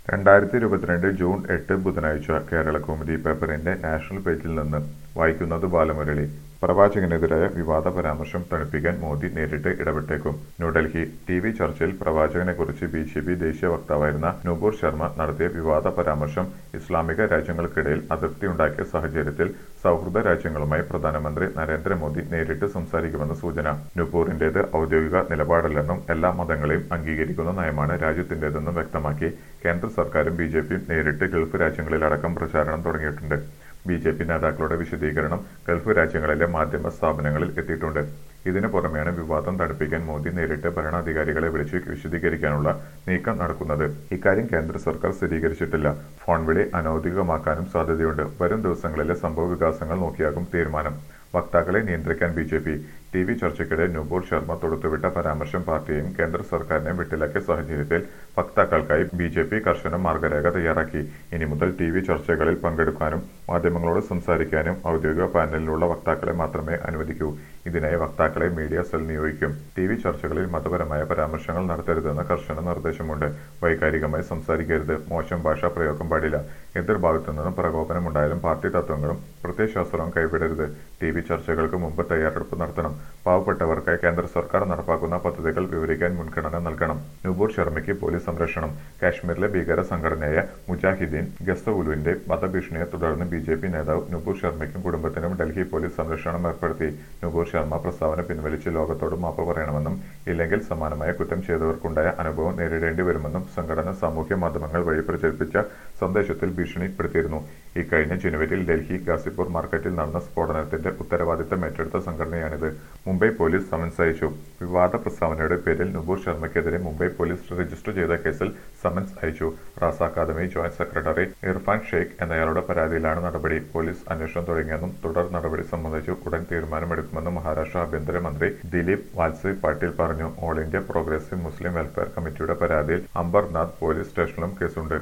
രണ്ടായിരത്തി ഇരുപത്തിരണ്ട് ജൂൺ എട്ട് ബുധനാഴ്ച കേരള കൗമുദി പേപ്പറിന്റെ നാഷണൽ പേജിൽ നിന്ന് വായിക്കുന്നത് ബാലമുരളി പ്രവാചകനെതിരായ വിവാദ പരാമർശം തണുപ്പിക്കാൻ മോദി നേരിട്ട് ഇടപെട്ടേക്കും ന്യൂഡൽഹി ടി വി ചർച്ചയിൽ പ്രവാചകനെക്കുറിച്ച് ബി ജെ പി ദേശീയ വക്താവായിരുന്ന നൂപൂർ ശർമ്മ നടത്തിയ വിവാദ പരാമർശം ഇസ്ലാമിക രാജ്യങ്ങൾക്കിടയിൽ അതിർത്തിയുണ്ടാക്കിയ സാഹചര്യത്തിൽ സൗഹൃദ രാജ്യങ്ങളുമായി പ്രധാനമന്ത്രി നരേന്ദ്രമോദി നേരിട്ട് സംസാരിക്കുമെന്ന് സൂചന നൂപൂറിന്റേത് ഔദ്യോഗിക നിലപാടല്ലെന്നും എല്ലാ മതങ്ങളെയും അംഗീകരിക്കുന്ന നയമാണ് രാജ്യത്തിന്റേതെന്നും വ്യക്തമാക്കി കേന്ദ്ര സർക്കാരും ബി ജെ പിയും നേരിട്ട് ഗൾഫ് രാജ്യങ്ങളിലടക്കം പ്രചാരണം തുടങ്ങിയിട്ടുണ്ട് ബി ജെ പി നേതാക്കളുടെ വിശദീകരണം ഗൾഫ് രാജ്യങ്ങളിലെ മാധ്യമ സ്ഥാപനങ്ങളിൽ എത്തിയിട്ടുണ്ട് ഇതിനു പുറമെയാണ് വിവാദം തണുപ്പിക്കാൻ മോദി നേരിട്ട് ഭരണാധികാരികളെ വിളിച്ച് വിശദീകരിക്കാനുള്ള നീക്കം നടക്കുന്നത് ഇക്കാര്യം കേന്ദ്ര സർക്കാർ സ്ഥിരീകരിച്ചിട്ടില്ല ഫോൺ വിളി അനൌദ്യോഗികമാക്കാനും സാധ്യതയുണ്ട് വരും ദിവസങ്ങളിലെ സംഭവ വികാസങ്ങൾ നോക്കിയാകും തീരുമാനം വക്താക്കളെ നിയന്ത്രിക്കാൻ B J P T V ചർച്ചയ്ക്കിടെ നുപൂർ ശർമ്മ തൊടുത്തുവിട്ട പരാമർശം പാർട്ടിയെയും കേന്ദ്ര സർക്കാരിനെയും വിട്ടിലാക്കിയ സാഹചര്യത്തിൽ വക്താക്കൾക്കായി ബി ജെ പി കർശന മാർഗരേഖ തയ്യാറാക്കി ഇനി മുതൽ ടി വി ചർച്ചകളിൽ പങ്കെടുക്കാനും മാധ്യമങ്ങളോട് സംസാരിക്കാനും ഔദ്യോഗിക പാനലിലുള്ള വക്താക്കളെ മാത്രമേ അനുവദിക്കൂ ഇതിനായി വക്താക്കളെ മീഡിയ സെൽ നിയോഗിക്കും ടി വി ചർച്ചകളിൽ മതപരമായ പരാമർശങ്ങൾ നടത്തരുതെന്ന് കർശന നിർദ്ദേശമുണ്ട് വൈകാരികമായി സംസാരിക്കരുത് മോശം ഭാഷാ പ്രയോഗം പാടില്ല എതിർഭാഗത്തു നിന്നും പ്രകോപനമുണ്ടായാലും പാർട്ടി തത്വങ്ങളും പ്രത്യയശാസ്ത്രവും കൈവിടരുത് ടി വി ചർച്ചകൾക്ക് മുമ്പ് തയ്യാറെടുപ്പ് നടത്തണം പാവപ്പെട്ടവർക്കായി കേന്ദ്ര സർക്കാർ നടപ്പാക്കുന്ന പദ്ധതികൾ വിവരിക്കാൻ മുൻഗണന നൽകണം നുബൂർ ശർമ്മയ്ക്ക് പോലീസ് സംരക്ഷണം കാശ്മീരിലെ ഭീകര സംഘടനയായ മുജാഹിദ്ദീൻ ഗസ്തവുലുവിന്റെ വധഭീഷണിയെ തുടർന്ന് ബി ജെ പി നേതാവ് നുബൂർ ശർമ്മയ്ക്കും കുടുംബത്തിനും ഡൽഹി പോലീസ് സംരക്ഷണം ഏർപ്പെടുത്തി നുബൂർ ശർമ്മ പ്രസ്താവന പിൻവലിച്ച് ലോകത്തോട് മാപ്പ് പറയണമെന്നും ഇല്ലെങ്കിൽ സമാനമായ കുറ്റം ചെയ്തവർക്കുണ്ടായ അനുഭവം നേരിടേണ്ടി വരുമെന്നും സംഘടന സാമൂഹ്യ മാധ്യമങ്ങൾ വഴി പ്രചരിപ്പിച്ച സന്ദേശത്തിൽ ഭീഷണിപ്പെടുത്തിയിരുന്നു ഇക്കഴിഞ്ഞ ജനുവരിയിൽ ഡൽഹി ഗാസിപൂർ മാർക്കറ്റിൽ നടന്ന സ്ഫോടനത്തിന്റെ ഉത്തരവാദിത്തം ഏറ്റെടുത്ത സംഘടനയാണിത് മുംബൈ പോലീസ് സമൻസ് അയച്ചു വിവാദ പ്രസ്താവനയുടെ പേരിൽ നുപൂർ ശർമ്മയ്ക്കെതിരെ മുംബൈ പോലീസ് രജിസ്റ്റർ ചെയ്ത കേസിൽ സമൻസ് അയച്ചു Raza academy joint secretary Irfan Sheikh എന്നയാളുടെ പരാതിയിലാണ് നടപടി പോലീസ് അന്വേഷണം തുടങ്ങിയെന്നും തുടർ നടപടി സംബന്ധിച്ച് ഉടൻ തീരുമാനമെടുക്കുമെന്നും മഹാരാഷ്ട്ര ആഭ്യന്തരമന്ത്രി ദിലീപ് വാത്സെ പാട്ടീൽ പറഞ്ഞു all India progressive Muslim welfare കമ്മിറ്റിയുടെ പരാതിയിൽ അംബർനാഥ് പോലീസ് സ്റ്റേഷനിലും കേസുണ്ട്